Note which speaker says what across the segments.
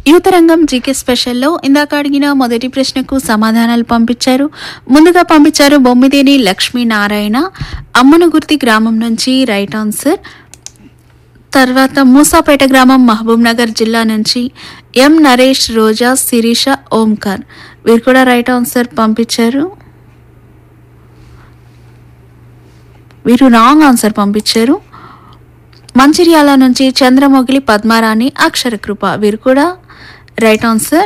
Speaker 1: యువతరంగం జీకే స్పెషల్లో ఇందాక అడిగిన మొదటి ప్రశ్నకు సమాధానాలు పంపించారు ముందుగా పంపించారు బొమ్మిదేని లక్ష్మీనారాయణ అమ్మనుగుర్తి గ్రామం నుంచి రైట్ ఆన్సర్ తర్వాత మూసాపేట గ్రామం మహబూబ్ నగర్ జిల్లా నుంచి ఎం నరేష్ రోజా శిరీష ఓంకార్ వీరు కూడా రైట్ ఆన్సర్ పంపించారు వీరు రాంగ్ ఆన్సర్ పంపించారు మంచిర్యాల నుంచి చంద్రమొగిలి పద్మారాణి అక్షరకృప వీరు కూడా right answer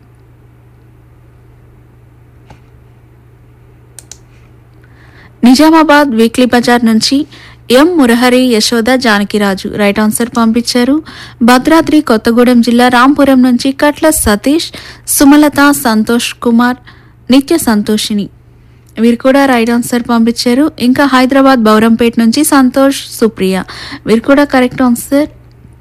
Speaker 1: Nizamabad weekly Bazar నుంచి M Murahari Yashoda Janakiraju right answer పంపించారు భద్రాద్రి కొత్తగూడెం జిల్లా రాంపురం నుంచి కట్ల సతీష్ సుమలత సంతోష్ కుమార్ నిత్య సంతోషిని వీరు కూడా రైట్ ఆన్సర్ పంపించారు ఇంకా హైదరాబాద్ బౌరంపేట నుంచి సంతోష్ సుప్రియ వీరు కూడా కరెక్ట్ ఆన్సర్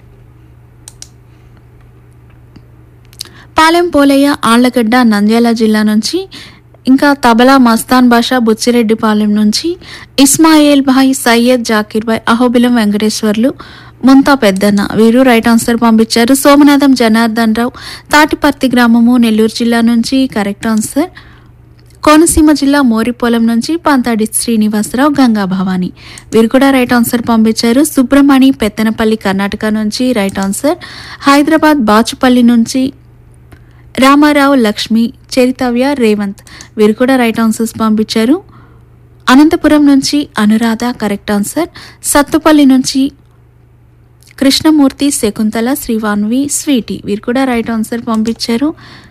Speaker 1: పాలెం పోలయ్య ఆళ్లగడ్డ నంద్యాల జిల్లా నుంచి ఇంకా తబలా మస్తాన్ బాషా బుచ్చిరెడ్డిపాలెం నుంచి ఇస్మాయిల్ భాయ్ సయ్యద్ జాకీర్ భాయ్ అహోబిలం వెంకటేశ్వర్లు ముంతా పెద్దన్న వీరు రైట్ ఆన్సర్ పంపించారు సోమనాథం జనార్దన్ రావు తాటిపర్తి గ్రామము నెల్లూరు జిల్లా నుంచి కరెక్ట్ ఆన్సర్ కోనసీమ జిల్లా మోరిపోలం నుంచి పంతాడి శ్రీనివాసరావు గంగా భవాని వీరు కూడా రైట్ ఆన్సర్ పంపించారు సుబ్రమణి పెత్తనపల్లి కర్ణాటక నుంచి రైట్ ఆన్సర్ హైదరాబాద్ బాచుపల్లి నుంచి రామారావు లక్ష్మి చరితవ్య రేవంత్ వీరు కూడా రైట్ ఆన్సర్స్ పంపించారు అనంతపురం నుంచి అనురాధ కరెక్ట్ ఆన్సర్ సత్తుపల్లి నుంచి కృష్ణమూర్తి శకుంతల శ్రీవాన్వి స్వీటీ వీరు కూడా రైట్ ఆన్సర్ పంపించారు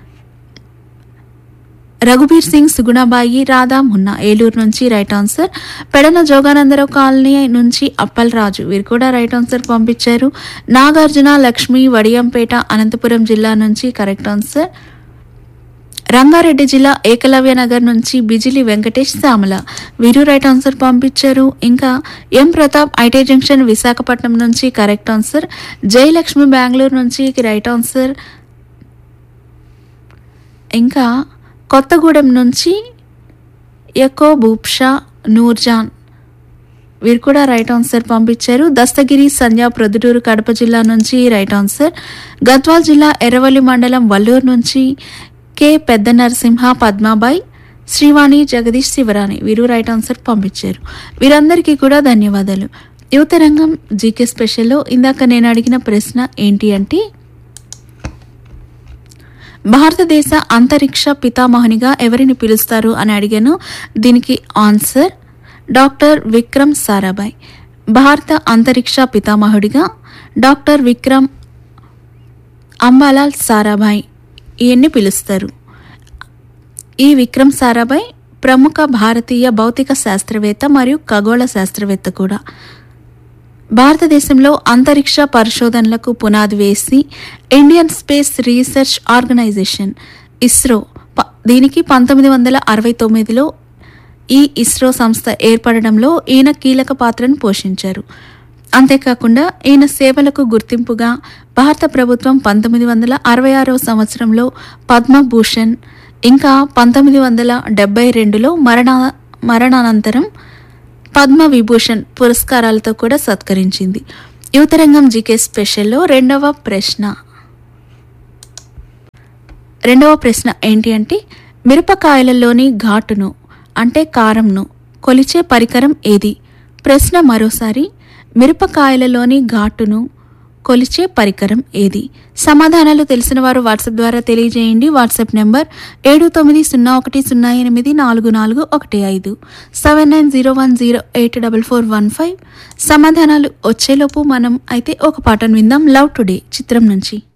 Speaker 1: రఘుబీర్ సింగ్ సుగుణబాయి రాధా మున్నా ఏలూరు నుంచి right answer Pedana Joganandarao colony నుంచి అప్పల్ రాజు వీరు కూడా రైట్ ఆన్సర్ పంపించారు నాగార్జున లక్ష్మి వడియంపేట అనంతపురం జిల్లా నుంచి కరెక్ట్ ఆన్సర్ రంగారెడ్డి జిల్లా ఏకలవ్య నగర్ నుంచి బిజిలి వెంకటేష్ శ్యామల వీరు రైట్ ఆన్సర్ పంపించారు ఇంకా M Pratap IT junction Visakhapatnam నుంచి కరెక్ట్ ఆన్సర్ జయలక్ష్మి బెంగళూరు నుంచి రైట్ ఆన్సర్ ఇంకా కొత్తగూడెం నుంచి ఎకో భూప్షా నూర్జాన్ వీరు కూడా రైట్ ఆన్సర్ పంపించారు దస్తగిరి సంధ్య ప్రొద్దుటూరు కడప జిల్లా నుంచి రైట్ ఆన్సర్ గద్వాల్ జిల్లా ఎర్రవల్లి మండలం వల్లూరు నుంచి కె పెద్ద నరసింహ పద్మాబాయ్ శ్రీవాణి జగదీష్ శివరాణి వీరు రైట్ ఆన్సర్ పంపించారు వీరందరికీ కూడా ధన్యవాదాలు యువతరంగం జీకే స్పెషల్లో ఇందాక నేను అడిగిన ప్రశ్న ఏంటి అంటే భారతదేశ అంతరిక్ష పితామహునిగా ఎవరిని పిలుస్తారు అని అడిగాను దీనికి ఆన్సర్ డాక్టర్ విక్రమ్ సారాభాయ్ భారత అంతరిక్ష పితామహుడిగా డాక్టర్ విక్రమ్ అంబాలాల్ సారాభాయ్ ఈయన్ని పిలుస్తారు ఈ విక్రమ్ సారాభాయ్ ప్రముఖ భారతీయ భౌతిక శాస్త్రవేత్త మరియు ఖగోళ శాస్త్రవేత్త కూడా భారతదేశంలో అంతరిక్ష పరిశోధనలకు పునాది వేసి Indian space research organisation ISRO ప- దీనికి పంతొమ్మిది వందల అరవై తొమ్మిదిలో ఈ ఇస్రో సంస్థ ఏర్పడడంలో ఈయన కీలక పాత్రను పోషించారు అంతేకాకుండా ఈయన సేవలకు గుర్తింపుగా భారత ప్రభుత్వం పంతొమ్మిది వందల అరవై ఆరవ సంవత్సరంలో పద్మభూషణ్ ఇంకా పంతొమ్మిది వందల డెబ్బై రెండులో మరణ మరణానంతరం పద్మ విభూషణ్ పురస్కారాలతో కూడా సత్కరించింది యువతరంగం జీకే స్పెషల్లో రెండవ ప్రశ్న రెండవ ప్రశ్న ఏంటి అంటే మిరపకాయలలోని ఘాటును అంటే కారంను కొలిచే పరికరం ఏది ప్రశ్న మరోసారి మిరపకాయలలోని ఘాటును కొలిచే పరికరం ఏది సమాధానాలు తెలిసిన వారు వాట్సాప్ ద్వారా తెలియజేయండి వాట్సాప్ నెంబర్ ఏడు తొమ్మిది సున్నా ఒకటి సున్నా ఎనిమిది నాలుగు నాలుగు ఒకటి ఐదు seven nine zero one zero eight double four one five సమాధానాలు వచ్చేలోపు మనం అయితే ఒక పాటను విందాం లవ్ టుడే చిత్రం నుంచి